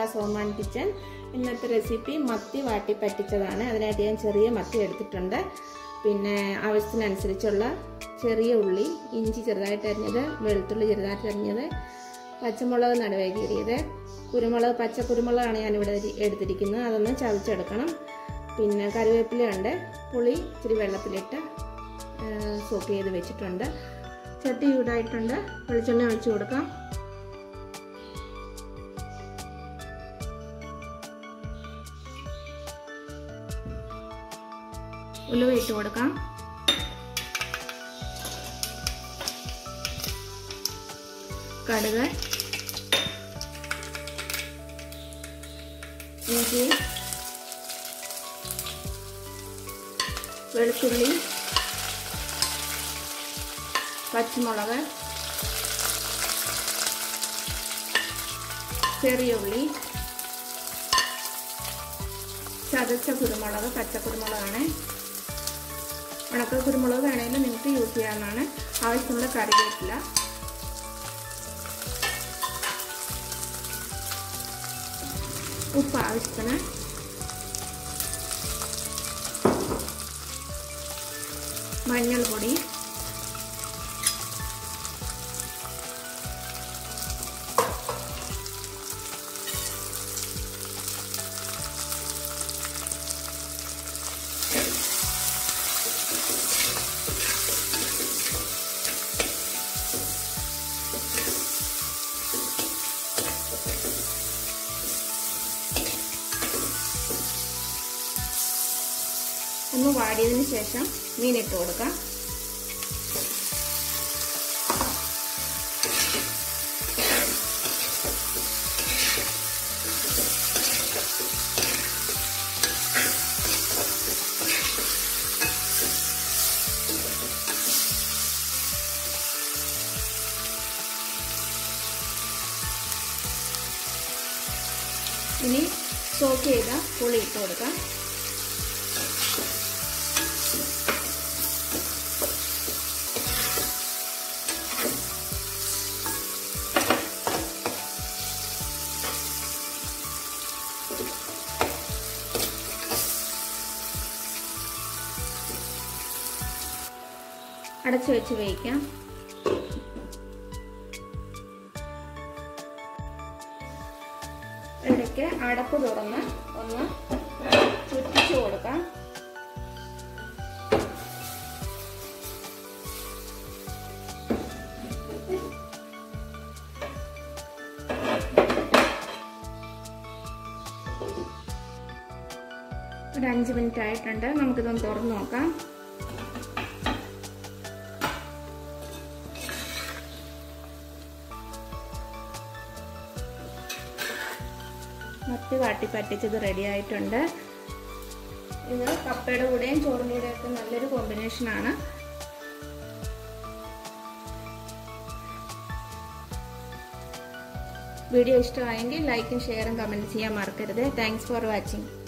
Soman kitchen ഇന്നത്തെ recipe മത്തി വാട്ടി പറ്റിച്ചതാണ് അതിനായിട്ട് ഞാൻ ചെറിയ മത്തി എടുത്തിട്ടുണ്ട് പിന്നെ ആവശ്യത്തിനനുസരിച്ചുള്ള ചെറിയ ഉള്ളി ഇഞ്ചി ചെറുതായിട്ട് അരിഞ്ഞത് വെളുത്തുള്ളി ചെറുതായിട്ട് അരിഞ്ഞത് പച്ചമുളക് നടുവേ കീറിയത് കുരുമുളക് പച്ച കുരുമുളകാണ് ഞാനിവിടെ എടുത്തിരിക്കുന്നത് അതൊന്ന് ചതച്ചെടുക്കണം പിന്നെ കറിവേപ്പിലയുണ്ട് പുളി ഇച്ചിരി വെള്ളത്തിലിട്ട് സോക്ക് ചെയ്ത് വെച്ചിട്ടുണ്ട് ചട്ടി ചൂടായിട്ടുണ്ട് വെളിച്ചെണ്ണ ഒഴിച്ചു കൊടുക്കാം ഉലുവ ഇട്ട് കൊടുക്കാം കടുക് ഇഞ്ചി വെളുത്തുള്ളി പച്ചമുളക് ചെറിയ ഉള്ളി ചതച്ച കുരുമുളക് പച്ചക്കുരുമുളകാണ് ഉണക്ക കുരുമുളക് വേണമെങ്കിൽ നിങ്ങൾക്ക് യൂസ് ചെയ്യാവുന്നതാണ് ആവശ്യമുള്ള കറിവേപ്പില ഉപ്പ് ആവശ്യത്തിന് മഞ്ഞൾപ്പൊടി ഒന്ന് വാടിയതിന് ശേഷം മീൻ ഇട്ട് കൊടുക്കാം ഇനി സോക്ക് ചെയ്ത പുളി ഇട്ട് കൊടുക്കാം അടച്ചു വെച്ച് വേവിക്കാം ഇടയ്ക്ക് അടപ്പ് തുറന്ന് ഒന്ന് ചുറ്റിച്ചു കൊടുക്കാം ഒരു അഞ്ച് മിനിറ്റ് ആയിട്ടുണ്ട് നമുക്കിതൊന്ന് തുറന്ന് നോക്കാം മത്തി വാട്ടി പറ്റിച്ചത് റെഡി ആയിട്ടുണ്ട് ഇത് കപ്പയുടെ കൂടെയും ചോറിൻ്റെ കൂടെയൊക്കെ നല്ലൊരു കോമ്പിനേഷനാണ് വീഡിയോ ഇഷ്ടമായെങ്കിൽ ലൈക്കും ഷെയറും കമൻറ്റ് ചെയ്യാൻ മറക്കരുത് താങ്ക്സ് ഫോർ വാച്ചിങ്